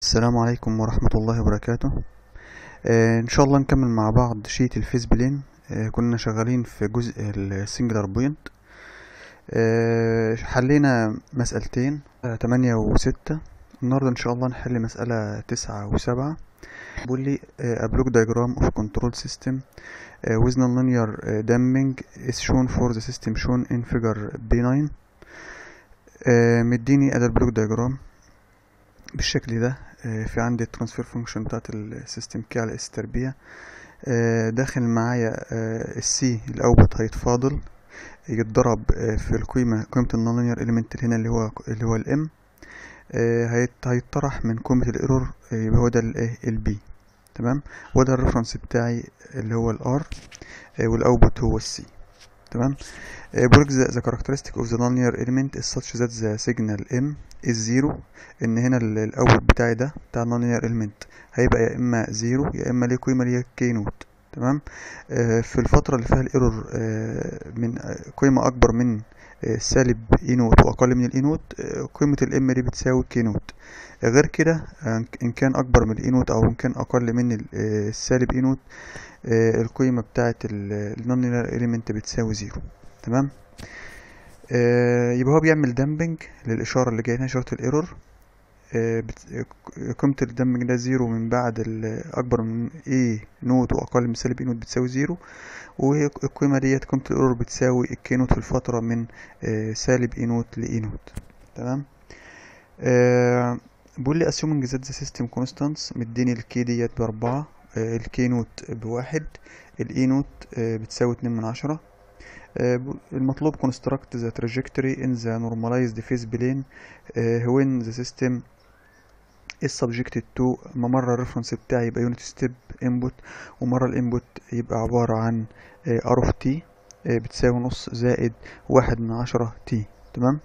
السلام عليكم ورحمة الله وبركاته آه إن شاء الله نكمل مع بعض شيت الفيس بلين آه كنا شغالين في جزء السنجلر بوينت آه حلينا مسألتين آه تمانية وستة النهاردة إن شاء الله نحل مسألة تسعة وسبعة بيقول لي a block diagram of control system uh, with nonlinear uh, damping is shown for the system shown in figure B9 uh, مديني ادي البلوك دايجرام بالشكل ده آه، في عندي الترانسفير فانكشن بتاعت السيستم كي على اس تربيع آه، داخل معايا السي الاوبت هيتفاضل يتضرب آه، في القيمة قيمة النونلينير اليمنت اللي هنا اللي هو اللي هو الام هيطرح من قيمة الايرور يبقى هو ده الايه البي تمام وده الريفرنس بتاعي اللي هو الار والاوبت هو السي تمام بيقولك the, the characteristic of the nonlinear element is such that the signal m is zero ان هنا الاوت بتاعي ده بتاع nonlinear element هيبقى يا اما زيرو يا اما ليه قيمه اللي هي كي نوت تمام آه في الفتره اللي فيها الايرور آه من آه قيمه اكبر من آه سالب اي نوت واقل من الاي نوت آه قيمه الام دي بتساوي كي نوت غير كده آه ان كان اكبر من الاي نوت او ان كان اقل من ال- آه، السالب اي نوت آه، القيمة بتاعة النونلينير إليمنت بتساوي زيرو تمام آه، يبقى هو بيعمل دامبنج للإشارة اللي جاية هنا إشارة الإيرور آه، بت- قيمة الدامبنج ده زيرو من بعد ال- أكبر من إيه نوت وأقل من سالب إيه نوت بتساوي زيرو والقيمة ديت قيمة الإيرور بتساوي الكي نوت في الفترة من آه، سالب إيه نوت لإيه نوت تمام آه، بيقول لي assuming that the system constants مديني الكي ديت بأربعة آه، الكي نوت بواحد الاي نوت آه، بتساوي اتنين من عشرة آه، ب- المطلوب construct the trajectory in the normalized phase plane آه، when the system is subjected to ما مرة الريفرنس بتاعي يبقى unit step input ومرة الانبوت يبقى عبارة عن آه، r of t آه، بتساوي نص زائد واحد من عشرة t تمام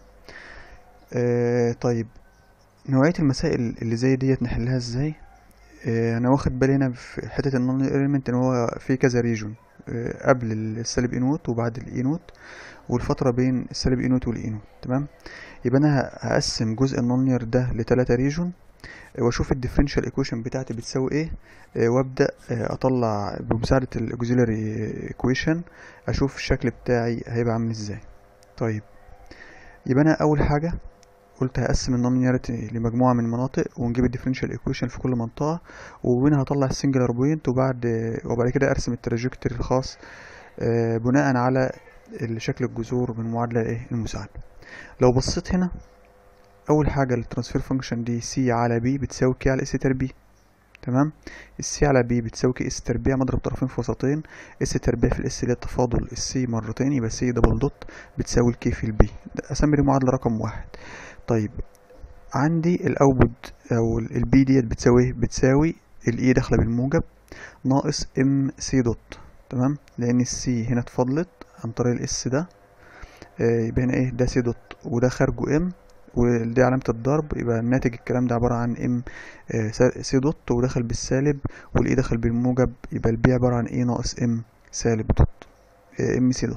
آه، طيب نوعية المسائل اللي زي ديت نحلها ازاي آه، انا واخد بالي هنا في حته النون اليمنت ان هو في كذا ريجون قبل السالب اي نوت وبعد الاي نوت والفتره بين السالب اي نوت والاي نوت تمام يبقى انا هقسم جزء النونير ده لتلاتة ريجون واشوف الديفرنشال ايكويشن بتاعتي بتساوي ايه آه، وابدا آه، اطلع بمساعده الاوكسيلاري ايكويشن اشوف الشكل بتاعي هيبقى عامل ازاي طيب يبقى انا اول حاجه قلت هقسم النونياريتي لمجموعة من المناطق ونجيب الديفرنشال ايكويشن في كل منطقة ومنها هطلع السنجلر بوينت وبعد وبعد كده ارسم التراجكتوري الخاص آه، بناء على شكل الجذور من المعادلة ايه المساعدة لو بصيت هنا اول حاجة الترانسفير فانكشن دي سي على بي بتساوي كي على اس تربيع تمام السي على بي بتساوي كي اس تربيع مضرب طرفين في وسطين اس تربيع في الاس اللي هي تفاضل السي مرتين يبقى سي دبل دوت بتساوي الكي في البي اسمي دي معادلة رقم واحد طيب عندي الاوتبوت او البي ديت بتساوي إيه؟ بتساوي الاي داخله بالموجب ناقص ام سي دوت تمام لان السي هنا اتفضلت عن طريق الاس ده آه، يبقى هنا ايه ده سي دوت وده خارجه ام ودي علامة الضرب يبقى الناتج الكلام ده عبارة عن ام آه، سا- سي دوت ودخل بالسالب والاي دخل بالموجب يبقى البي عبارة عن ايه ناقص ام سالب دوت آه، ام سي دوت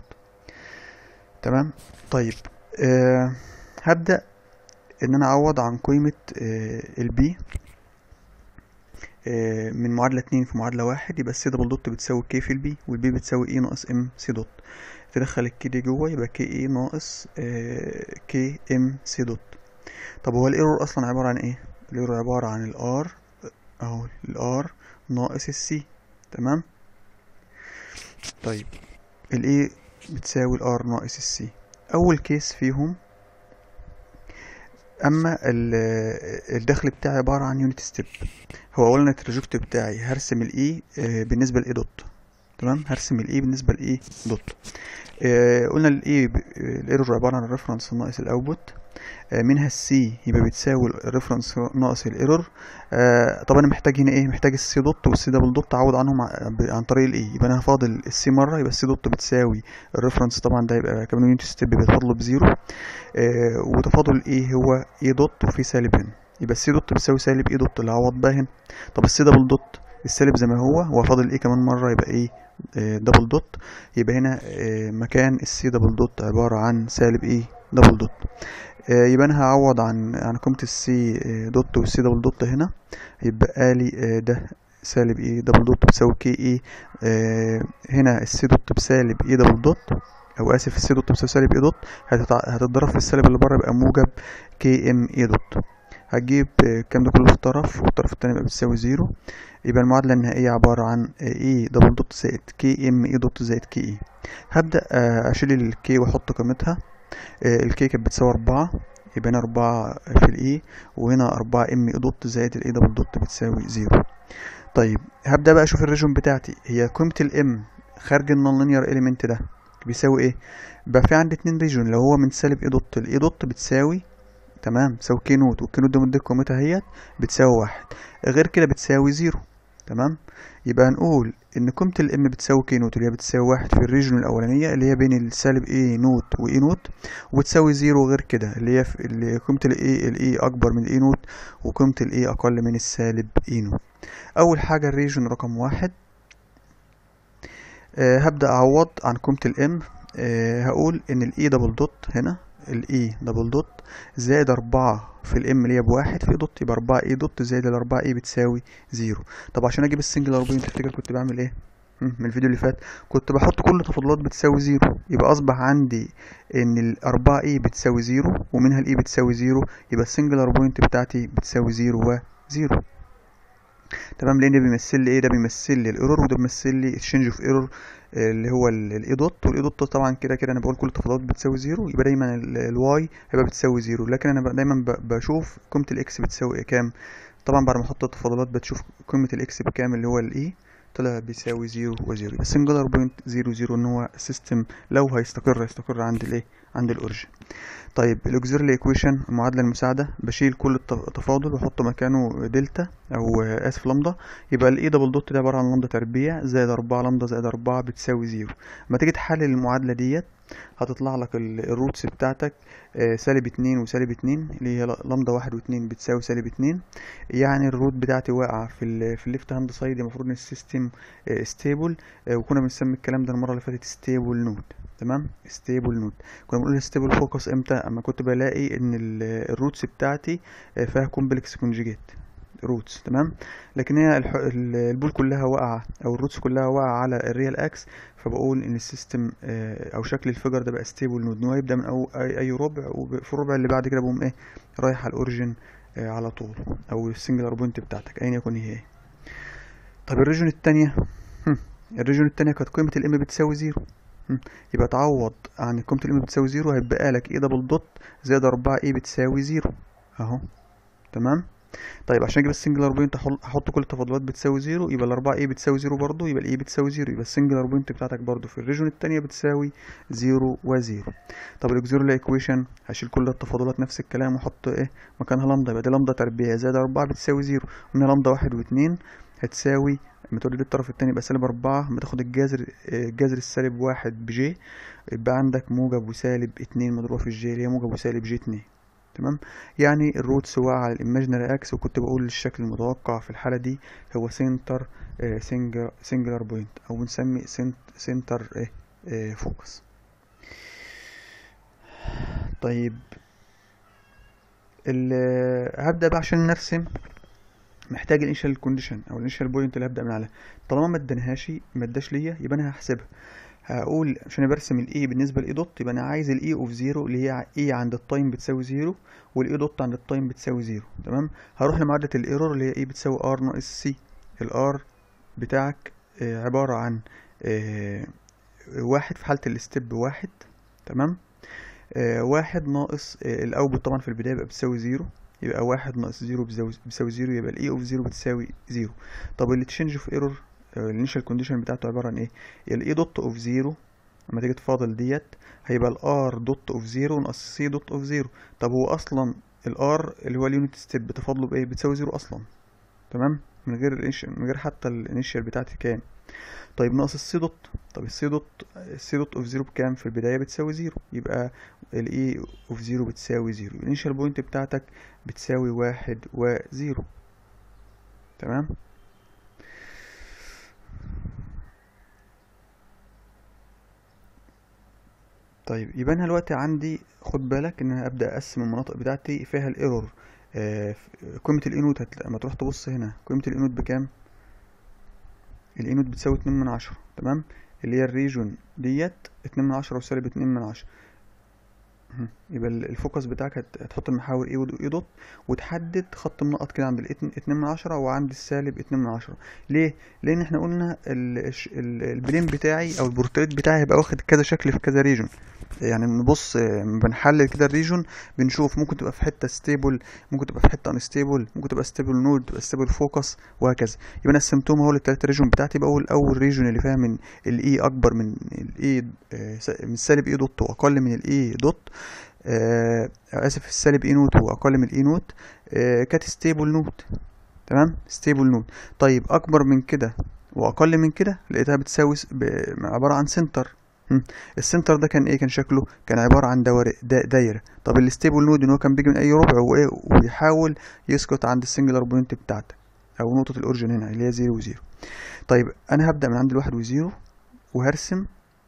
تمام طيب أه هبدأ ان انا اعوض عن قيمة البي من معادلة اتنين في معادلة واحد يبقى السي دبل دوت بتساوي كي في البي والبي بتساوي اي ناقص ام سي دوت تدخل الكي دي جوه يبقى كي اي ناقص كي ام سي دوت طب هو الايرور اصلا عبارة عن ايه الايرور عبارة عن الار اهو الار ناقص السي تمام طيب الاي بتساوي الار ناقص السي اول كيس فيهم اما ال- الدخل بتاعي عباره عن يونت ستيب هو اولا التراجكتوري بتاعي هرسم الاي بالنسبه لاي دوت تمام هرسم الاي بالنسبه لاي دوت آه، قلنا الاي الايرور عباره عن الريفرنس ناقص الاوتبوت آه، منها السي يبقى بتساوي الريفرنس ناقص الايرور آه، طب انا محتاج هنا ايه محتاج السي دوت والسي دبل دوت اعوض عنهم ع- ب- عن طريق الاي يبقى انا هفاضل السي مره يبقى السي دوت بتساوي الريفرنس طبعا ده يبقى كمان يونت ستيب بتفاضله بزيرو آه، وتفاضل الاي هو اي دوت وفي سالب هنا يبقى السي دوت بيساوي سالب اي دوت اللي هعوض بقى هنا طب السي دبل دوت السالب زي ما هو وفاضل الاي كمان مره يبقى ايه دبل دوت يبقى هنا آه، مكان السي دبل دوت عباره عن سالب ايه دبل دوت آه، يبقى انا هعوض عن عن قيمة السي دوت والسي دبل دوت هنا يبقى لي آه، ده سالب اي دبل دوت بتساوي كي اي آه، هنا السي دوت بسالب اي دبل دوت او اسف السي دوت بتساوي سالب اي دوت هتتع- هتتضرب في السالب اللي بره يبقى موجب كي ام اي دوت هتجيب آه، الكلام ده كله في طرف والطرف التاني يبقى بتساوي زيرو يبقى المعادلة النهائية عبارة عن اي دبل دوت زائد كي ام اي دوت زائد كي اي هبدأ آه، اشيل الكي واحط قيمتها آه، الكي كانت بتساوي أربعة يبقى هنا أربعة في الإي وهنا أربعة إم إي دوت زائد الإي دبل دوت بتساوي زيرو طيب هبدأ بقى أشوف الريجون بتاعتي هي قيمة الإم خارج النون لينير إليمنت ده بيساوي إيه؟ بقى في عندي اتنين ريجون لو هو من سالب إي دوت الإي دوت بتساوي تمام بتساوي كي نوت والكي نوت ده مديك قيمتها اهيت بتساوي واحد غير كده بتساوي زيرو تمام يبقى هنقول ان قيمة الام بتساوي كي نوت اللي هي بتساوي واحد في الريجون الاولانية اللي هي بين السالب اي نوت واي نوت وبتساوي زيرو غير كده اللي هي في اللي قيمة الاي الاي اكبر من الاي نوت وقيمة الاي اقل من السالب اي نوت اول حاجة الريجون رقم واحد أه هبدأ اعوض عن قيمة الام أه هقول ان الاي دبل دوت هنا الاي دبل دوت زائد أربعة في الام اللي هي بواحد في دوت يبقى أربعة اي دوت زائد الأربعة اي بتساوي زيرو طب عشان اجيب السنجلر بوينت تفتكر كنت بعمل ايه مم، من الفيديو اللي فات كنت بحط كل تفاضلات بتساوي زيرو يبقى اصبح عندي ان الأربعة اي بتساوي زيرو ومنها الاي بتساوي زيرو يبقى السنجلر بوينت بتاعتي بتساوي زيرو وزيرو تمام لان بيمثل لي ايه ده بيمثل لي الايرور وده بيمثل لي الشينج اوف ايرور اللي هو الاي دوت والاي دوت طبعا كده كده انا بقول كل التفاضلات بتساوي زيرو يبقى دايما الواي هيبقى بتساوي زيرو لكن انا ب- دايما ب- بشوف قيمه الاكس بتساوي إيه كام طبعا بعد ما احط التفاضلات بتشوف قيمه الاكس بكام اللي هو الاي طلع بيساوي زيرو وزيرو يبقى سنجلر بوينت زيرو زيرو ان هو السيستم لو هيستقر هيستقر عند الايه عند الاوريجن طيب الاوكسيلري ايكويشن المعادله المساعده بشيل كل الت- التفاضل واحط مكانه دلتا او آه، اسف لامدا يبقى الاي دبل دوت ده عباره عن لامدا تربيع زائد 4 لامدا زائد 4 بتساوي زيرو لما تيجي تحلل المعادله ديت هتطلع لك ال- الروتس بتاعتك آه، سالب اتنين وسالب اتنين اللي هي لامدا واحد واتنين بتساوي سالب اتنين يعني الروت بتاعتي واقعة في ال في الليفت هاند سايد المفروض ان السيستم ستيبل وكنا بنسمي الكلام ده المرة اللي فاتت ستيبل نود تمام ستيبل نود كنا بنقول ستيبل فوكس امتى اما كنت بلاقي ان ال- الروتس بتاعتي آه، فيها كومبلكس كونجيجيت روتس تمام لكن هي الح- ال- البول كلها واقعة او الروتس كلها واقعة على الريال اكس فبقول ان السيستم آه، او شكل الفيجر ده بقى ستيبل نود ان هو يبدا من أو اي, أي ربع وفي الربع اللي بعد كده بقوم ايه رايح على الاوريجن آه، على طول او السنجلر بوينت بتاعتك ايا يكن هي ايه طب الريجون التانية هم، الريجون التانية كانت قيمة الام بتساوي زيرو هم، يبقى تعوض عن قيمة الام بتساوي زيرو هيبقى لك اي دبل دوت زائد أربعة اي بتساوي زيرو اهو تمام طيب عشان اجيب السنجلر بوينت أحل- احط كل التفاضلات بتساوي زيرو يبقى الأربعة اي بتساوي زيرو برضو يبقى الاي بتساوي زيرو يبقى السنجلر بوينت بتاعتك برضو في الريجون التانية بتساوي زيرو وزيرو طب الاكزيرولي ايكويشن هشيل كل التفاضلات نفس الكلام واحط ايه مكانها لامدا يبقى دي لامدا تربيع زائد أربعة بتساوي زيرو وهنا لامدا واحد واتنين هتساوي لما تقول لي الطرف التاني يبقى سالب أربعة لما تاخد الجذر آه، الجذر السالب واحد بجي يبقى عندك موجب وسالب اتنين مضروبة في الجي اللي هي موجب وسالب جي اتنين تمام يعني الروتس واقعة على الايماجينري اكس وكنت بقول الشكل المتوقع في الحالة دي هو سنتر سنجلر بوينت او بنسمي سنتر ايه فوكس طيب ال- هبدأ بقى عشان نرسم محتاج الانيشال كونديشن او الانيشال بوينت اللي هبدأ من عليها طالما ما ادانهاش ما اداش ليا يبقى انا هحسبها هقول عشان انا برسم الاي بالنسبه لاي دوت يبقى انا عايز الاي اوف زيرو اللي هي اي عند التايم بتساوي زيرو والاي دوت عند التايم بتساوي زيرو تمام هروح لمعادله الايرور اللي هي اي بتساوي ار ناقص سي الار بتاعك آه، عباره عن آه، واحد في حاله الستيب واحد تمام آه، واحد ناقص آه، الاوتبوت طبعا في البدايه يبقى بتساوي زيرو يبقى واحد ناقص زيرو بيساوي بيساوي زيرو يبقى الاي اوف زيرو بتساوي زيرو طب اللي تشينج اوف ايرور الانيشال كونديشن بتاعته عباره عن ايه الاي دوت اوف زيرو لما تيجي تفاضل ديت هيبقى الار دوت اوف زيرو ناقص سي دوت اوف زيرو طب هو اصلا الار اللي هو اليونت ستيب بتفاضله بايه بتساوي زيرو اصلا تمام من غير الانيشال من غير حتى الانيشال بتاعتي كام طيب ناقص السي دوت طب السي دوت السي دوت اوف زيرو بكام في البدايه بتساوي زيرو يبقى الاي اوف زيرو بتساوي زيرو الانيشال بوينت بتاعتك بتساوي واحد وزيرو تمام طيب يبقى انا دلوقتي عندي خد بالك ان انا ابدا اقسم المناطق بتاعتي فيها الايرور آه ف- قيمه الانوت هتلا- لما تروح تبص هنا قيمه الانوت بكام الانوت بتساوي اتنين من عشرة تمام اللي هي الريجون ديت اتنين من عشرة وسالب اتنين من عشرة مهم. يبقى ال- الفوكس بتاعك هت- هتحط المحاور ايه ود- ايه دوت وتحدد خط منقط كده عند الاتن- اتنين من عشرة وعند السالب اتنين من عشرة ليه؟ لان احنا قلنا ال- الش- ال- البلين بتاعي او البورتريت بتاعي هيبقى واخد كذا شكل في كذا ريجون يعني نبص آه، لما بنحلل كده الريجون بنشوف ممكن تبقى في حته ستيبل ممكن تبقى في حته انستيبل ممكن تبقى ستيبل نود تبقى ستيبل فوكس وهكذا يبقى انا قسمتهم اهو للتلات ريجون بتاعتي يبقى اول اول ريجون اللي فيها من الاي اكبر من الاي من سالب اي دوت واقل من الاي دوت آه اسف السالب اي نوت واقل من الاي نوت آه كانت ستيبل نوت تمام ستيبل نوت طيب اكبر من كده واقل من كده لقيتها بتساوي س- ب- عباره عن سنتر هم. السنتر ده كان ايه كان شكله كان عباره عن دوار دا دايره طب الستيبل نود ان هو كان بيجي من اي ربع وايه ويحاول يسقط عند السنجلر بوينت بتاعتك او نقطه الاوريجن هنا اللي هي 0 و0 طيب انا هبدا من عند الواحد وزيرو وهرسم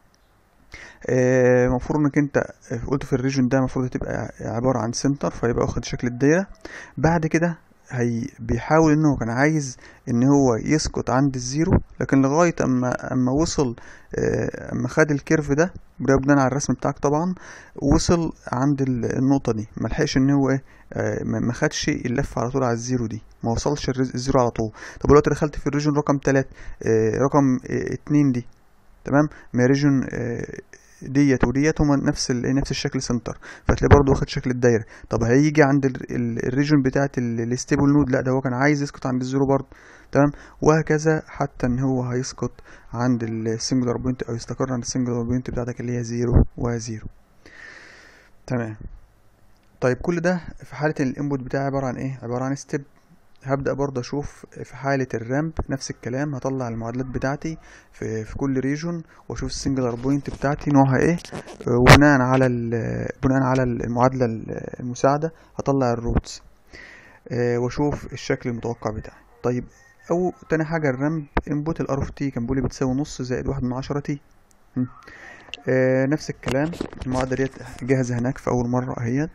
آه، المفروض انك انت آه، قلت في الريجن ده المفروض تبقى عبارة عن سنتر فيبقى واخد شكل الدايرة بعد كده هي بيحاول ان هو كان عايز ان هو يسقط عند الزيرو لكن لغاية اما اما وصل آه، اما خد الكيرف ده وده بناء على الرسم بتاعك طبعا وصل عند ال- النقطة دي ملحقش ان هو ايه آه، ما ما خدش اللف على طول على الزيرو دي ما وصلش الرز- الزيرو على طول طب دلوقتي دخلت في الريجن رقم تلات آه، رقم آه، اتنين دي تمام ما ريجن آه، ديت وديت هما نفس ال... نفس الشكل سنتر فتلاقيه برضه واخد شكل الدايره طب هيجي عند ال... ال... الريجن بتاعت الستيبل نود لا ده هو كان عايز يسقط عند الزيرو برضه تمام وهكذا حتى ان هو هيسقط عند السنجلر بوينت او يستقر عند السنجلر بوينت بتاعتك اللي هي زيرو وزيرو تمام طيب كل ده في حالة ان الانبوت بتاعي عبارة عن ايه عبارة عن ستيب هبدأ برضه اشوف في حالة الرامب نفس الكلام هطلع المعادلات بتاعتي في, في كل ريجون واشوف السنجلر بوينت بتاعتي نوعها ايه آه، وبناء على ال- بناء على المعادلة المساعدة هطلع الروتس آه، واشوف الشكل المتوقع بتاعي طيب او تاني حاجة الرامب انبوت الار اوف تي كان بيقولي بتساوي نص زائد واحد من عشرة تي م. آه، نفس الكلام المعادلة ديت جاهزة هناك في أول مرة أهيت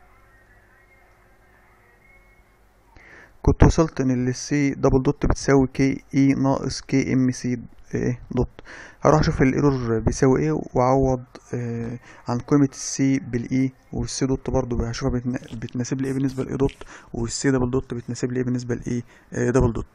كنت وصلت ان السي دبل دوت بتساوي كي اي ناقص كي ام سي ايه دوت هروح اشوف الايرور بيساوي ايه واعوض آه عن قيمة السي بالاي والسي دوت برضو هشوفها بتنا- بتناسب لي ايه بالنسبة لاي دوت والسي دبل دوت بتناسب لي ايه بالنسبة لاي آه دبل دوت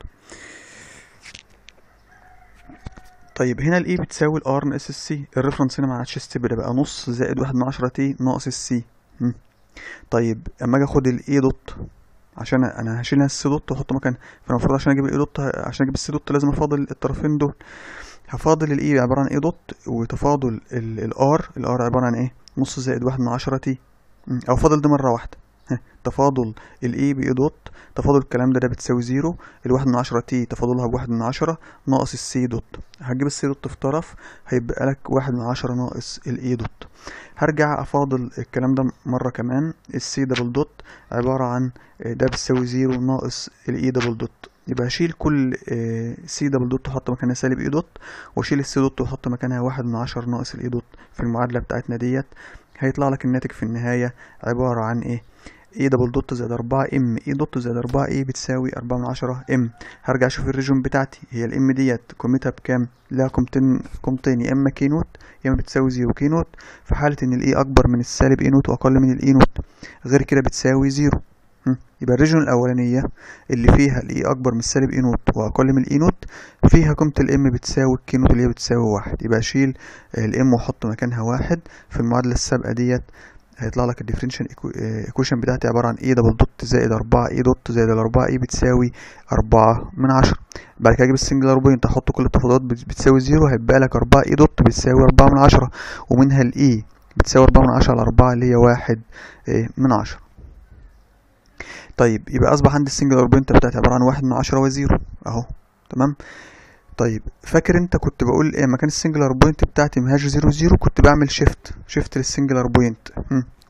طيب هنا الاي بتساوي الار ناقص السي الريفرنس هنا ما عادش ستيب ده بقى نص زائد واحد من عشرة تي ناقص السي طيب اما اجي اخد الاي دوت عشان انا هشيل السي دوت واحطه مكان فالمفروض عشان اجيب الاي دوت عشان اجيب السي دوت لازم افاضل الطرفين دول هفاضل الاي عبارة عن اي دوت وتفاضل الار الار عبارة عن ايه نص زائد واحد من عشرة تي م، او فاضل دي مرة واحدة ها، تفاضل الاي باي دوت تفاضل الكلام ده ده بتساوي زيرو الواحد من عشرة تي تفاضلها بواحد من عشرة ناقص السي دوت هتجيب السي دوت في طرف هيبقى لك واحد من عشرة ناقص الاي دوت هرجع افاضل الكلام ده مرة كمان السي دبل دوت عبارة عن آه، ده بتساوي زيرو ناقص الاي دبل دوت يبقى هشيل كل سي دبل دوت واحط مكانها سالب اي دوت واشيل السي دوت واحط مكانها واحد من عشرة ناقص الاي دوت في المعادلة بتاعتنا ديت هيطلع لك الناتج في النهاية عبارة عن ايه اي دبل دوت زائد أربعة ام اي دوت زائد أربعة اي بتساوي أربعة من عشرة ام هرجع اشوف الريجون بتاعتي هي الام ديت قيمتها بكام لها قيمتين قيمتين يا اما كي نوت يا اما بتساوي زيرو كي نوت في حالة ان الاي اكبر من السالب اي نوت واقل من الاي نوت غير كده بتساوي زيرو م. يبقى الريجون الاولانية اللي فيها الاي اكبر من السالب اي نوت واقل من الاي نوت فيها قيمة الام بتساوي الكي نوت اللي هي بتساوي واحد يبقى اشيل الام واحط مكانها واحد في المعادلة السابقة ديت هيطلع لك الديفرنشال ايكويشن بتاعتي عبارة عن اي دبل دوت زائد أربعة اي دوت زائد الأربعة اي بتساوي أربعة من عشرة بعد كده اجيب السنجلر بوينت احط كل التفاضلات بت- بتساوي زيرو هيبقى لك أربعة اي دوت بتساوي أربعة من عشرة ومنها الاي بتساوي أربعة من عشرة على أربعة اللي هي واحد إيه، من عشرة طيب يبقى أصبح عندي السنجلر بوينت بتاعتي عبارة عن واحد من عشرة وزيرو أهو تمام طيب فاكر انت كنت بقول ايه مكان السنجلر بوينت بتاعتي مهاش زيرو زيرو كنت بعمل شيفت شيفت للسنجلر بوينت مم.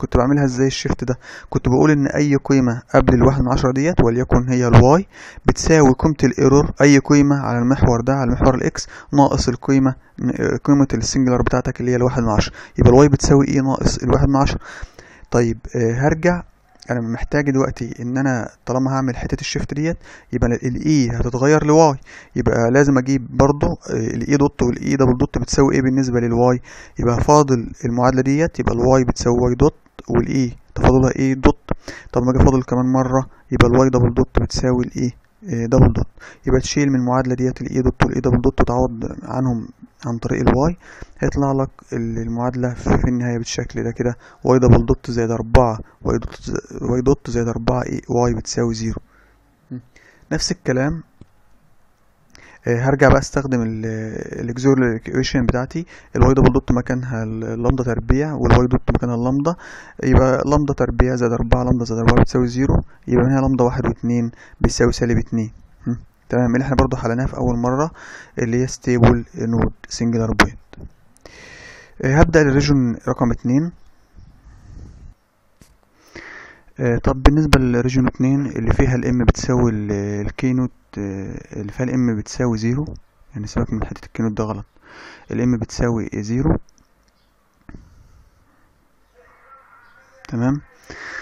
كنت بعملها ازاي الشيفت ده كنت بقول ان اي قيمة قبل الواحد من عشرة ديت وليكن هي الواي بتساوي قيمة الايرور اي قيمة على المحور ده على المحور الاكس ناقص القيمة قيمة السنجلر بتاعتك اللي هي الواحد من عشرة يبقى الواي بتساوي ايه ناقص الواحد من عشرة طيب آه هرجع انا محتاج دلوقتي ان انا طالما هعمل حته الشيفت ديت يبقى الاي هتتغير لواي يبقى لازم اجيب برضو الاي دوت والاي دبل دوت بتساوي ايه بالنسبه للواي يبقى فاضل المعادله ديت يبقى الواي بتساوي واي دوت والاي تفاضلها ايه دوت طب ما اجي فاضل كمان مره يبقى الواي دبل دوت بتساوي الايه دبل دوت يبقى تشيل من المعادله ديت الاي دوت والاي دبل دوت وتعوض عنهم عن طريق الواي هيطلع لك المعادله في النهايه بالشكل ده كده واي دبل دوت زائد أربعة واي دوت واي دوت زائد أربعة ايه واي بتساوي زيرو نفس الكلام هرجع بقى استخدم الاكزوريال ايكويشن بتاعتي الواي دبل دوت مكانها اللامدا تربيع والواي دوت مكانها اللامدا يبقى لامدا تربيع زائد أربعة لامدا زائد أربعة بتساوي زيرو يبقى هنا لامدا واحد واتنين بتساوي سالب اتنين تمام اللي احنا برضو حلناها في اول مرة اللي هي ستيبل نود سنجلر بوينت هبدأ الريجون رقم اتنين طب بالنسبة للريجون اتنين اللي فيها الام بتساوي الكينوت اللي فيها الام بتساوي زيرو يعني سيبك من حتة الكينوت ده غلط الام بتساوي زيرو تمام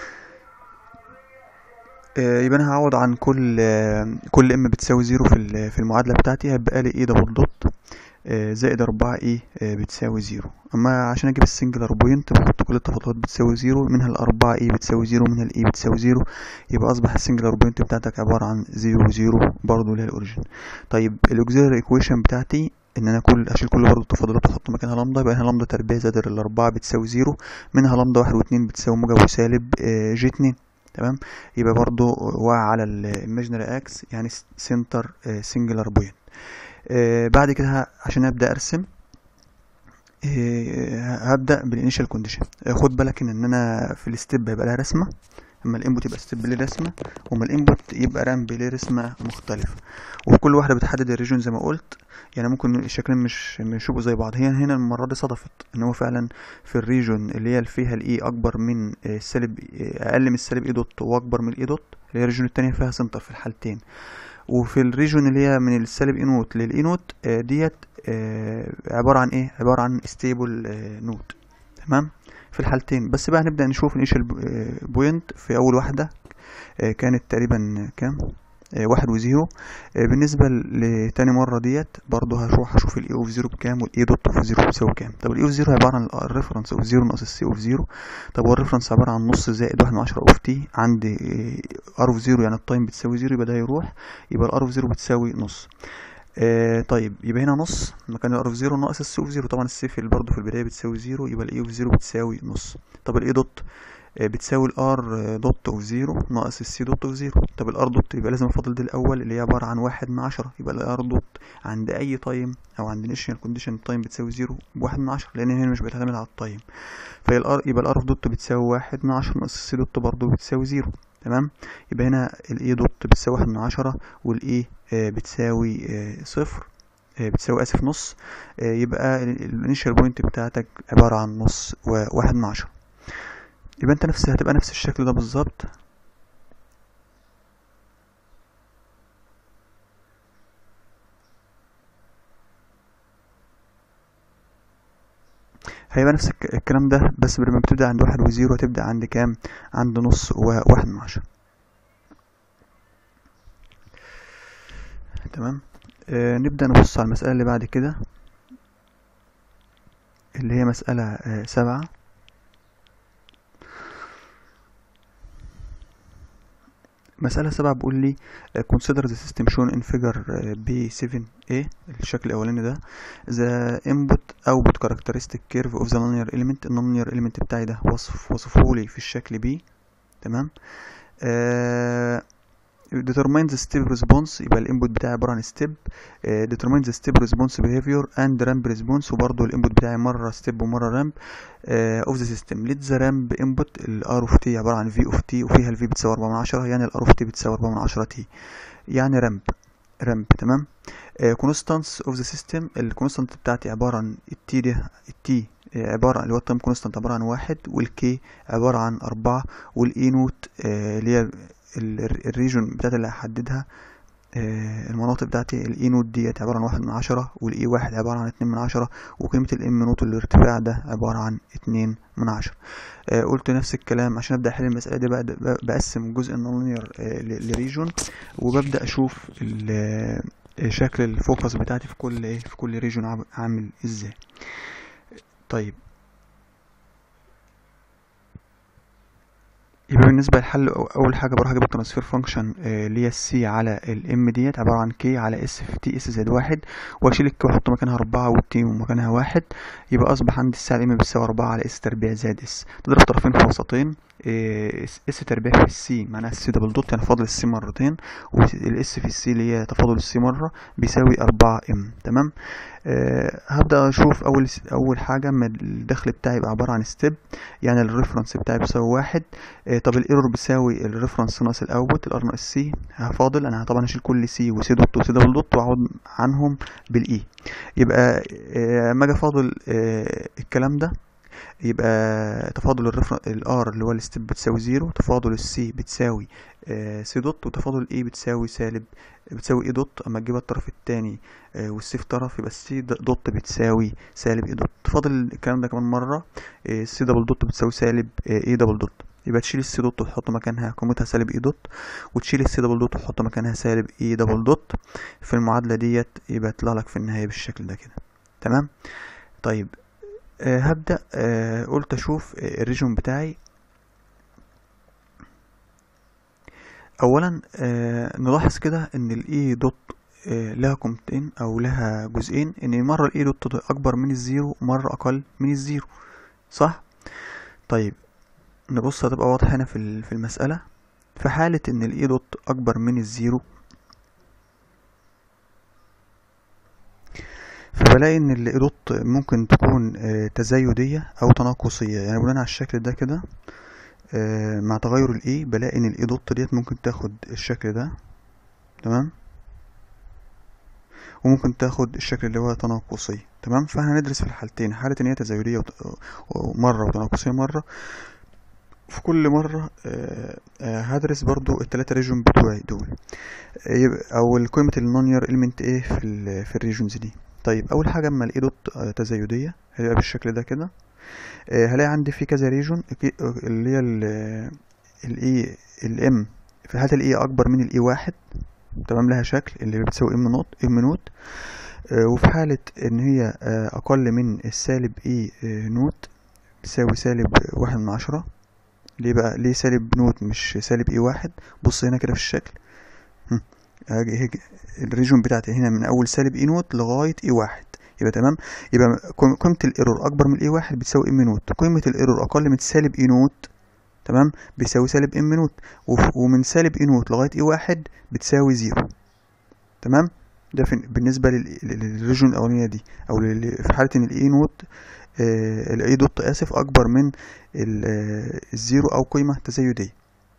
يبقى انا هعوض عن كل كل ام بتساوي زيرو في في المعادله بتاعتي هيبقى لي اي دبل دوت زائد أربعة اي بتساوي زيرو اما عشان اجيب السنجلر بوينت بحط كل التفاضلات بتساوي زيرو منها الأربعة اي بتساوي زيرو منها الاي بتساوي زيرو يبقى اصبح السنجلر بوينت بتاعتك عبارة عن زيرو زيرو برضو اللي هي الاوريجين طيب الاوكسيلري ايكويشن بتاعتي ان انا كل اشيل كل برضه التفاضلات واحط مكانها لامدا يبقى هنا لامدا تربيع زائد الأربعة بتساوي زيرو منها لامدا واحد واتنين بتساوي موجب وسالب جي اتنين تمام يبقى برضو واقع على الايماجينري اكس يعني سنتر سنجلر بوينت بعد كده عشان ابدا ارسم هبدا بالانيشال كونديشن خد بالك ان انا في الستيب هيبقى لها رسمه اما الانبوت يبقى ستيب ليه رسمه وما الانبوت يبقى رامب ليه رسمه مختلفه وكل واحده بتحدد الريجون زي ما قلت يعني ممكن الشكلين مش مش يبقوا زي بعض هي هنا المره دي صدفت ان هو فعلا في الريجون اللي هي اللي فيها الاي اكبر من السالب اقل من السالب اي دوت واكبر من الاي دوت اللي هي الريجون التانية فيها سنتر في الحالتين وفي الريجون اللي هي من السالب اي نوت للاي نوت ديت عباره عن ايه عباره عن ستيبل نوت تمام في الحالتين بس بقى هنبدا نشوف انيشال بوينت في اول واحده كانت تقريبا كام واحد وزيرو بالنسبة لتاني مرة ديت برضو هروح اشوف الاي اوف زيرو بكام والاي دوت اوف زيرو بيساوي كام طب الاي اوف زيرو عبارة عن الريفرنس اوف زيرو ناقص السي اوف زيرو طب هو الريفرنس عبارة عن نص زائد واحد من عشرة اوف تي عندي ار اوف زيرو يعني التايم بتساوي زيرو يبقى ده هيروح يبقى الار اوف زيرو بتساوي نص آه طيب يبقى هنا نص مكان الار اوف زيرو ناقص السي اوف زيرو طبعا السي في برضه في البداية بتساوي زيرو يبقى الاي اوف زيرو بتساوي نص طب الاي دوت بتساوي الار دوت اوف زيرو ناقص السي دوت اوف زيرو طب الار دوت يبقى لازم افضل دي الاول اللي هي عباره عن واحد من عشرة يبقى الار دوت عند اي تايم او عند انيشال كونديشن التايم بتساوي زيرو بواحد من عشرة لان هنا مش بتعتمد على التايم فهي الار يبقى الار دوت بتساوي واحد من عشرة ناقص السي دوت برضه بتساوي زيرو تمام يبقى هنا الاي دوت بتساوي واحد من عشرة والاي بتساوي صفر بتساوي اسف نص يبقى الانيشال بوينت بتاعتك عباره عن نص وواحد من عشرة يبقى انت نفس هتبقى نفس الشكل ده بالظبط هيبقى نفس الكلام ده بس بدل ما بتبدأ عند واحد وزيرو هتبدأ عند كام عند نص وواحد من عشرة تمام آه نبدأ نبص على المسألة اللي بعد كده اللي هي مسألة آه سبعة مسألة سبعة بيقول لي consider the system shown in figure B7a الشكل الأولاني ده the input output characteristic curve of the nonlinear element النونلينير element بتاعي ده وصف وصفه لي في الشكل B تمام آه determine the step response يبقى الانبوت بتاعي عبارة عن step uh, determine the step response behavior and ramp response وبرضه الانبوت بتاعي مرة step ومرة ramp uh, of the system let the ramp input ال r of t عبارة عن v of t وفيها ال v بتساوي 4 من 10 يعني ال r of t بتساوي 4 من 10 t يعني ramp ramp تمام uh, constants of the system الكونستانت بتاعتي عبارة عن التي ده التي آه، عبارة اللي هو التايم كونستانت عبارة عن واحد والكي عبارة عن أربعة والاي نوت آه، اللي هي ال- الريجون بتاعت اللي هحددها آه، المناطق بتاعتي الاي نوت ديت عبارة عن واحد من عشرة والاي واحد عبارة عن اتنين من عشرة وقيمة الام نوت الارتفاع ده عبارة عن اتنين من عشرة آه، قلت نفس الكلام عشان ابدا احل المساله دي بقى ب- بقسم جزء النونير لريجون وببدا اشوف ال- آه، شكل الفوكس بتاعتي في كل ايه في كل ريجون عام- عامل ازاي طيب يبقى بالنسبة للحل أو- أول حاجة بروح أجيب الترانسفير فانكشن اللي هي السي على الام ديت عبارة عن كي على اس في تي اس زائد واحد وأشيل الكي وأحط مكانها أربعة والتي ومكانها واحد يبقى أصبح عندي السي على الام بتساوي أربعة على اس تربيع زائد اس تضرب طرفين في وسطين اس تربيع في السي معناها السي دبل دوت يعني فاضل السي مرتين والاس في السي اللي هي تفاضل السي مرة بيساوي أربعة ام تمام أه هبدأ أشوف أول أول حاجة أما الدخل بتاعي يبقى عبارة عن ستيب يعني الريفرنس بتاعي بيساوي واحد آه، طب الايرور بيساوي الريفرنس ناقص الاوتبوت الار ناقص سي هفاضل انا طبعا هشيل كل سي وسي دوت وسي دبل دوت واعوض عنهم بالاي يبقى آه، اما اجي افاضل آه، الكلام ده يبقى تفاضل الريفر الار اللي هو الستيب بتساوي زيرو تفاضل السي بتساوي آه، سي دوت وتفاضل الاي بتساوي سالب بتساوي اي دوت اما تجيب الطرف التاني آه، والسي في طرف يبقى السي دوت بتساوي سالب اي دوت تفاضل الكلام ده كمان مرة السي دبل دوت بتساوي سالب اي دبل دوت يبقى تشيل السي دوت وتحط مكانها قيمتها سالب اي دوت وتشيل السي دبل دوت وتحط مكانها سالب اي دبل دوت في المعادلة ديت يبقى يطلع لك في النهاية بالشكل ده كده تمام طيب آه هبدأ آه قلت اشوف آه الريجون بتاعي اولا آه نلاحظ كده ان الاي دوت آه لها قيمتين او لها جزئين ان مرة الاي دوت اكبر من الزيرو ومرة اقل من الزيرو صح طيب نبص هتبقى واضحة هنا في ال- في المسألة في حالة ان الاي دوت اكبر من الزيرو فبلاقي ان الاي دوت ممكن تكون آه، تزايدية او تناقصية يعني بناء على الشكل ده كده آه، مع تغير الاي بلاقي ان الاي دوت ديت ممكن تاخد الشكل ده تمام وممكن تاخد الشكل اللي هو تناقصي تمام فاحنا هندرس في الحالتين حالة ان هي تزايدية وت- مرة وتناقصية مرة في كل مرة آه، آه، هدرس برضو التلاتة ريجون بتوعي دول آه، يبقى او قيمة النونير اليمنت ايه في ال في الريجونز دي طيب اول حاجة اما الاي دوت آه، تزايدية هيبقى بالشكل ده كده آه، هلاقي عندي في كذا ريجون اللي هي الاي الام في حالة الاي اكبر من الاي واحد تمام لها شكل اللي بتساوي ام نوت ام نوت آه، وفي حالة ان هي آه، اقل من السالب اي آه، نوت بتساوي سالب واحد من عشرة ليه بقى ليه سالب نوت مش سالب اي واحد بص هنا كده في الشكل هم، هاجي هاجي الريجون بتاعتي هنا من اول سالب اي نوت لغاية اي واحد يبقى تمام يبقى قيم- قيمة الايرور اكبر من الاي واحد بتساوي ام نوت قيمة الايرور اقل من سالب اي نوت تمام بيساوي سالب ام نوت وف- ومن سالب اي نوت لغاية اي واحد بتساوي زيرو تمام ده في بالنسبة لل- لل- للريجون الأولانية دي أو لل- في حالة إن الإي نوت آه، الإي دوت آسف أكبر من ال- آه، الزيرو أو قيمة تزايدية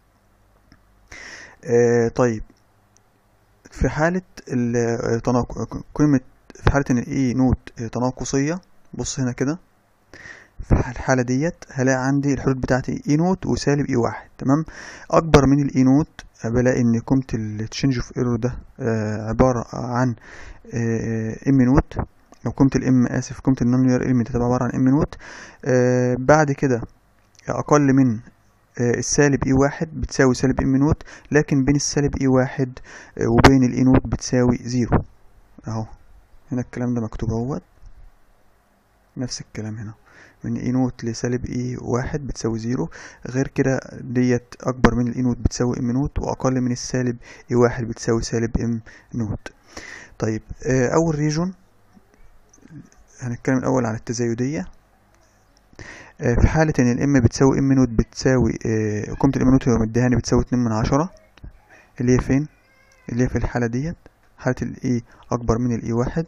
آه، طيب في حالة ال- آه، تناق- قيمة في حالة إن الإي نوت آه، تناقصية بص هنا كده في الحالة ديت هلاقي عندي الحدود بتاعتي اي نوت وسالب اي واحد تمام اكبر من الاي نوت بلاقي ان قيمة التشينج اوف ايرور ده آه، عبارة عن ام نوت او قيمة الام اسف قيمة النونير اليمنت هتبقى عبارة عن ام نوت آه، بعد كده اقل من آه، السالب اي واحد بتساوي سالب ام نوت لكن بين السالب اي واحد آه، وبين الاي نوت بتساوي زيرو اهو هنا الكلام ده مكتوب اهوت نفس الكلام هنا من اي نوت لسالب اي واحد بتساوي زيرو غير كده ديت اكبر من الاي نوت بتساوي ام نوت واقل من السالب اي واحد بتساوي سالب ام نوت طيب آه، اول ريجون هنتكلم الاول عن التزايديه آه، في حالة ان الام بتساوي ام نوت بتساوي آه، قيمة الام نوت اللي هو مديهاني بتساوي اتنين من عشرة اللي هي فين اللي هي في الحالة ديت حالة الاي اكبر من الاي واحد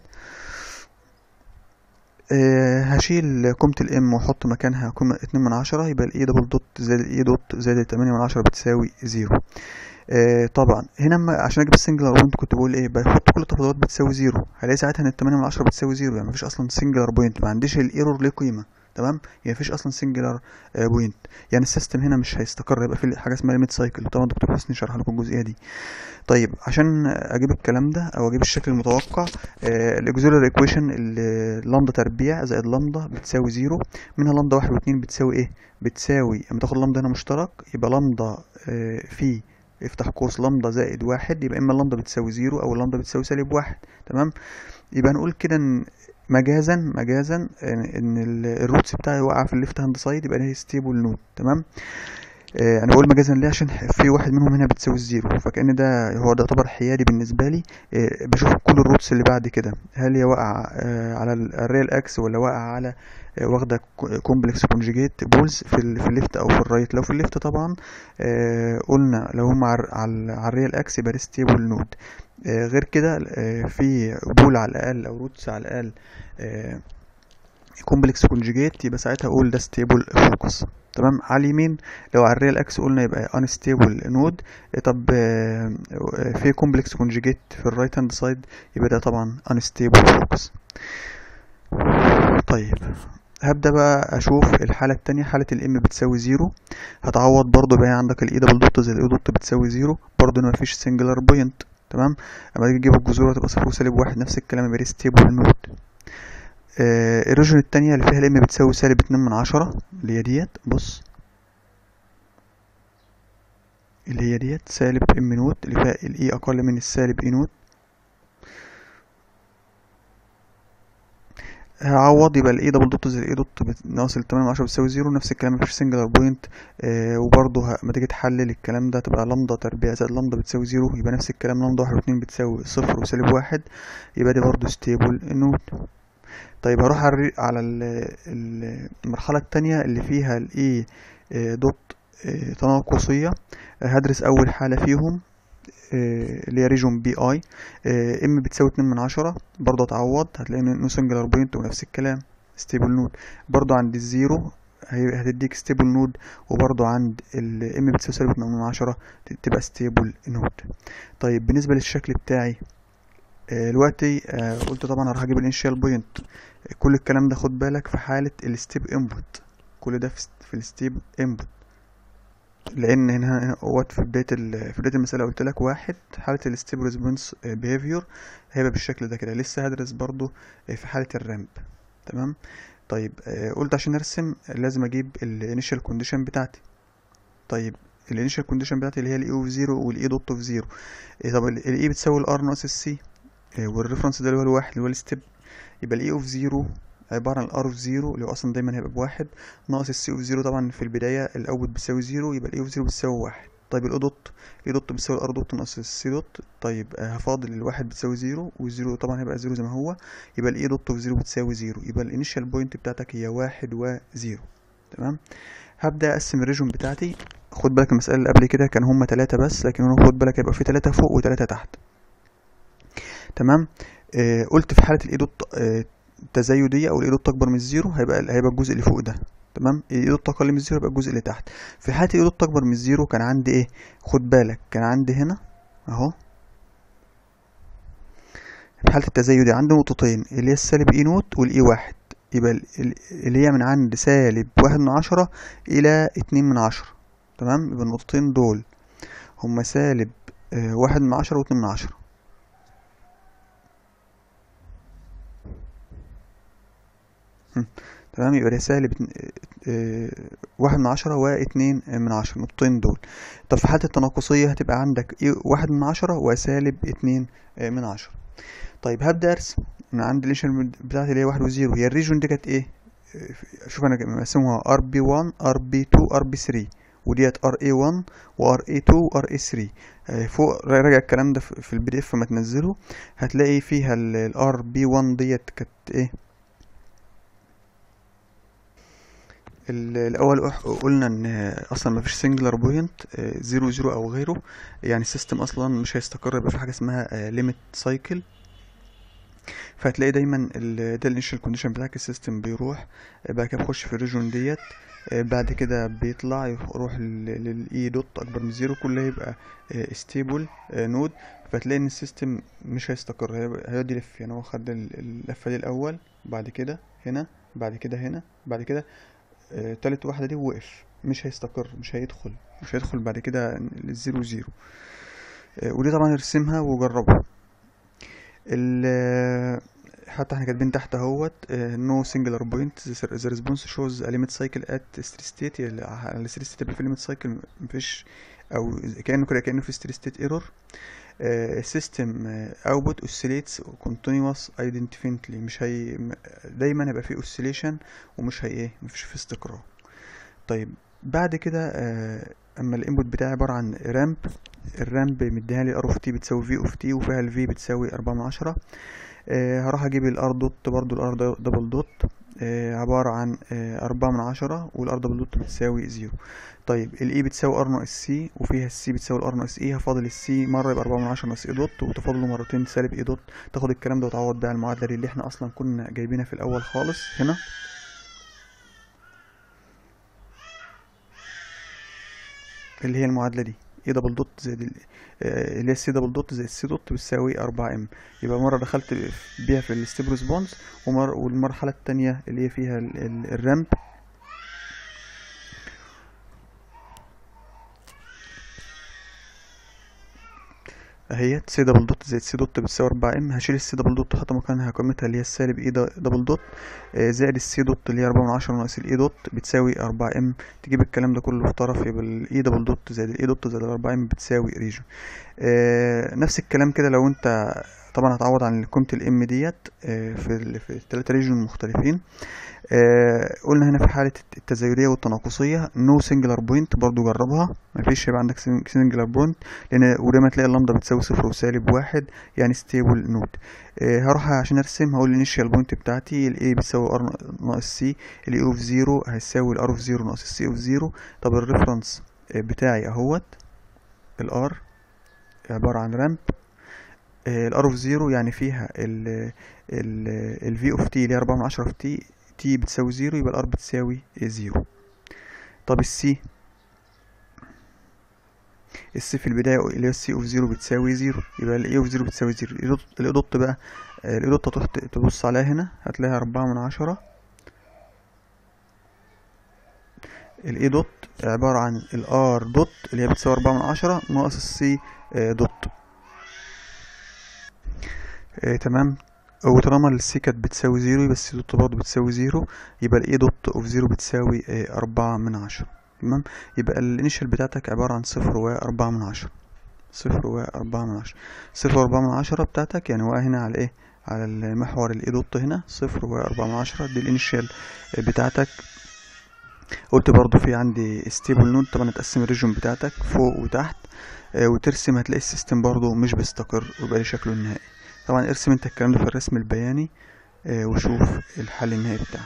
آه، هشيل قيمة الام واحط مكانها قيمة اتنين من عشرة يبقى الاي دبل دوت زائد الاي دوت زائد التمانية من عشرة بتساوي زيرو آه طبعا هنا ما عشان اجيب السنجلر بوينت كنت بقول ايه بحط كل التفاضلات بتساوي زيرو هلاقي ساعتها ان التمانية من عشرة بتساوي زيرو يعني مفيش اصلا سنجلر بوينت ما عنديش الايرور ليه قيمة تمام يعني مفيش اصلا سنجلر بوينت يعني السيستم هنا مش هيستقر يبقى في حاجه اسمها ليميت سايكل طبعا دكتور حسني شرح لكم الجزئيه دي طيب عشان اجيب الكلام ده او اجيب الشكل المتوقع الاكزولر ايكويشن اللامدا تربيع زائد لامدا بتساوي زيرو منها لامدا واحد واتنين بتساوي ايه بتساوي اما تاخد لامدا هنا مشترك يبقى لامدا آه، في افتح قوس لامدا زائد واحد يبقى اما اللامدا بتساوي زيرو او اللامدا بتساوي سالب واحد تمام يبقى نقول كده ان مجازا مجازا ان إن ال- الروتس بتاعي واقع في الليفت هاند سايد يبقى هي ستيبل نود تمام آه، انا بقول مجازا ليه عشان في واحد منهم هنا بتساوي الزيرو فكأن ده هو ده يعتبر حيادي بالنسبه لي آه، بشوف كل الروتس اللي بعد كده هل هي واقعه آه، على الريال اكس ولا واقعه على آه، واخده كومبلكس كونجيجيت بولز في ال في الليفت او في الرايت لو في الليفت طبعا آه، قلنا لو هم على على على الريال اكس يبقى ستيبل نود غير كده آه، في بول على الاقل او روتس على الاقل كومبلكس كونجيجيت يبقى ساعتها اقول ده ستيبل فوكس تمام على اليمين لو على الريال اكس قلنا يبقى unstable نود طب آه، آه، في كومبلكس كونجيجيت في الرايت هاند سايد يبقى ده طبعا unstable فوكس طيب هبدأ بقى أشوف الحالة التانية حالة الإم بتساوي زيرو هتعوض برضو بقى عندك الإي دبل دوت زائد الإي دوت بتساوي زيرو برضو هنا مفيش سنجلر بوينت تمام أما تيجي تجيب الجذور تبقى صفر وسالب واحد نفس الكلام يبقى ستيبل نود آه الريجن التانية اللي فيها الإم بتساوي سالب اتنين من عشرة اللي هي ديت بص اللي هي ديت سالب ام نود اللي فيها الإي أقل من السالب إي نود هعوض يبقى الاي دبل دوت زائد الاي دوت بت- ناقص التمانية من عشرة بتساوي زيرو نفس الكلام مفيش سنجلر بوينت آه وبرضه ه- لما تيجي تحلل الكلام ده تبقى لامدا تربيع زائد لامدا بتساوي زيرو يبقى نفس الكلام لامدا واحد واتنين بتساوي صفر وسالب واحد يبقى دي برضه ستيبل نود طيب هروح على الري- على ال- ال- المرحلة التانية اللي فيها الاي دوت آه، تناقصية آه، هدرس أول حالة فيهم آه، اللي هي ريجون بي اي ام بتساوي اتنين من عشرة برضه اتعوض هتلاقي نو سنجلر بوينت ونفس الكلام ستيبل نود برضه عند الزيرو هي- هتديك ستيبل نود وبرضه عند الام بتساوي سالب اتنين من عشرة ت- تبقى ستيبل نود طيب بالنسبة للشكل بتاعي آه، دلوقتي آه، قلت طبعا هروح اجيب الانيشال بوينت كل الكلام ده خد بالك في حالة الستيب انبوت كل ده في في الستيب انبوت لان هنا هنا هوت في بدايه ال... في بدايه المساله قلت لك واحد حاله الستيب ريسبونس بيهافيور هيبقى بالشكل ده كده لسه هدرس برضو آه، في حاله الرامب تمام طيب آه، قلت عشان ارسم لازم اجيب الانيشال كونديشن بتاعتي طيب الانيشال كونديشن بتاعتي اللي هي الاي اوف زيرو والاي دوت اوف زيرو طب الاي بتساوي الار ناقص السي والريفرنس ده اللي هو الواحد اللي هو الستيب يبقى الاي اوف زيرو عبارة عن الار اوف زيرو اللي هو اصلا دايما هيبقى بواحد ناقص السي اوف زيرو طبعا في البداية الاوت بتساوي زيرو يبقى الاي اوف زيرو بتساوي واحد طيب الاو دوت الاي دوت بتساوي الار دوت ناقص السي دوت طيب آه، هفاضل الواحد بتساوي زيرو والزيرو طبعا هيبقى زيرو زي ما هو يبقى الاي دوت اوف زيرو بتساوي زيرو يبقى الانيشال بوينت بتاعتك هي واحد وزيرو تمام هبدأ اقسم الريجون بتاعتي خد بالك المسألة اللي قبل كده كان هما تلاتة بس لكن هنا خد بالك هيبقى في تلاتة فوق وتلاتة تحت تمام آه قلت في حالة الاي دوت آه تزايدية او الاي دوت اكبر من الزيرو هيبقى هيبقى الجزء اللي فوق ده تمام الاي دوت اقل من الزيرو يبقى الجزء اللي تحت في حالة الاي دوت اكبر من الزيرو كان عندي ايه خد بالك كان عندي هنا اهو في حالة التزايد عندي نقطتين اللي هي السالب اي نوت والاي واحد يبقى ال- ال- اللي هي من عند سالب واحد من عشرة إلى اتنين من عشرة تمام يبقى النقطتين دول هما سالب آه، واحد من عشرة واتنين من عشرة هم، تمام يبقى ده سالب اتن- آه، واحد من عشرة واتنين من عشرة النقطتين دول طب في حالة التناقصية هتبقى عندك ايه واحد من عشرة وسالب اتنين آه، من عشرة طيب هبدأ ارسم من عند الانيشال بتاعتي اللي هي واحد وزيرو هي الريجون دي كانت ايه آه، شوف انا مقسمها ار بي 1 ار بي 2 ار بي 3 وديت ار اي 1 وار اي 2 وار اي 3 آه، فوق راجع الكلام ده في في البي دي اف ما تنزله هتلاقي فيها الار بي 1 ديت كانت ايه ال- الاول أح- قلنا ان اصلا ما فيش سنجلر بوينت زيرو زيرو او غيره يعني السيستم اصلا مش هيستقر يبقى في حاجه اسمها ليميت سايكل فهتلاقي دايما ال- ده الانيشال كونديشن بتاعك السيستم بيروح آه، بعد كده بيخش في الريجون ديت آه، بعد كده بيطلع يروح للاي دوت اكبر من زيرو كله يبقى ستيبل نود فتلاقي ان السيستم مش هيستقر هيبقى- هيقعد يلف يعني هو خد ال- اللفه دي الاول بعد كده هنا بعد كده هنا بعد كده آه، تالت واحدة دي وقف مش هيستقر مش هيدخل مش هيدخل بعد كده الزيرو زيرو آه، ودي طبعا ارسمها وجربها ال حتى احنا كاتبين تحت اهوت نو سنجلر بوينت ذا ريسبونس شوز ليميت سايكل ات ستري ستيت الستري ستيت في ليميت سايكل مفيش او كانه كده كانه في ستري ستيت ايرور السيستم اوتبوت اوسيليتس كونتينوس ايدنتيفنتلي مش هي دايما هيبقى فيه اوسيليشن ومش هي ايه مفيش فيه استقرار طيب بعد كده آه، اما الانبوت بتاعي عباره عن رامب الرامب مديها لي ار اوف تي بتساوي في اوف تي وفيها الفي بتساوي أربعة من عشرة آه، هروح اجيب الار دوت برضو الار دبل دوت آه، عبارة عن آه، أربعة من عشرة والار دبل دوت بتساوي زيرو طيب الاي بتساوي ار ناقص سي وفيها السي بتساوي الار ناقص اي هفاضل السي مرة يبقى أربعة من عشرة ناقص اي دوت وتفاضله مرتين سالب اي دوت تاخد الكلام ده وتعوض بقى المعادلة دي اللي احنا أصلا كنا جايبينها في الأول خالص هنا اللي هي المعادلة دي اي دبل دوت زائد ال- آه، اللي هي السي دبل دوت زائد السي دوت بتساوي أربعة ام يبقى مرة دخلت بيها في الستيب ريسبونس ومر والمرحلة التانية اللي هي فيها ال- ال- الرامب اهيت سي دبل دوت زائد سي دوت بتساوي أربعة ام هشيل السي دبل دوت واحط مكانها قيمتها اللي هي السالب اي دبل دوت آه، زائد السي دوت اللي هي أربعة من عشرة ناقص الاي دوت بتساوي أربعة ام تجيب الكلام ده كله في طرف يبقى الاي دبل دوت زائد الاي دوت زائد الأربعة ام بتساوي ريجن آه، نفس الكلام كده لو انت طبعا هتعوض عن قيمة الام ديت آه، في ال- في التلاتة ريجن مختلفين آه، قلنا هنا في حالة التزايدية والتناقصية نو سنجلر بوينت برضو جربها مفيش هيبقى عندك سنجلر بوينت لأن ودايما تلاقي اللامدا بتساوي صفر وسالب واحد يعني ستيبل نود هروح عشان ارسم هقول الانيشال بوينت بتاعتي الاي بتساوي ار ناقص سي الاي اوف زيرو هيساوي الار اوف زيرو ناقص السي اوف زيرو طب الريفرنس بتاعي اهوت الار عبارة عن رامب الار اوف زيرو يعني فيها ال ال الفي اوف تي اللي هي أربعة من عشرة في تي تي بتساوي زيرو يبقى الار بتساوي زيرو طب السي السي في البداية اللي هي السي اوف زيرو بتساوي زيرو يبقى الاي اوف زيرو بتساوي زيرو الايدوت بقى الايدوت هتروح تبص عليها هنا هتلاقيها أربعة من عشرة الاي دوت عبارة عن الار دوت اللي هي بتساوي أربعة من عشرة ناقص السي دوت آه تمام وطالما السي كانت بتساوي زيرو يبقى السي دوت برضه بتساوي زيرو يبقى الاي دوت اوف زيرو بتساوي آه أربعة من عشرة تمام يبقى الانيشال بتاعتك عبارة عن صفر وأربعة من عشرة صفر وأربعة من عشرة صفر وأربعة من عشرة بتاعتك يعني واقع هنا على ايه على المحور الاي دوت هنا صفر وأربعة من عشرة دي الانيشال بتاعتك قلت برضو في عندي ستيبل نود طبعا هتقسم الريجون بتاعتك فوق وتحت آه وترسم هتلاقي السيستم برضو مش بيستقر ويبقى ليه شكله النهائي طبعا ارسم انت الكلام ده في الرسم البياني آه وشوف الحل النهائي بتاعك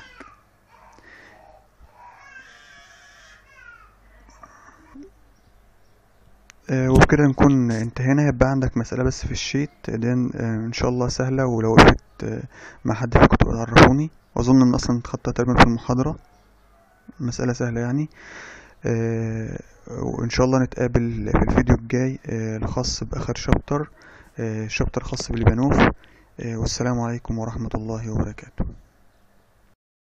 آه وبكده نكون انتهينا هيبقى عندك مسألة بس في الشيت دي آه ان شاء الله سهلة ولو وقفت آه مع حد فيكم تبقى تعرفوني واظن ان اصلا اتخطى تقريبا في المحاضرة مسألة سهلة يعني آه وإن شاء الله نتقابل في الفيديو الجاي آه الخاص بآخر شابتر آه شابتر خاص بالبانوف والسلام عليكم ورحمة الله وبركاته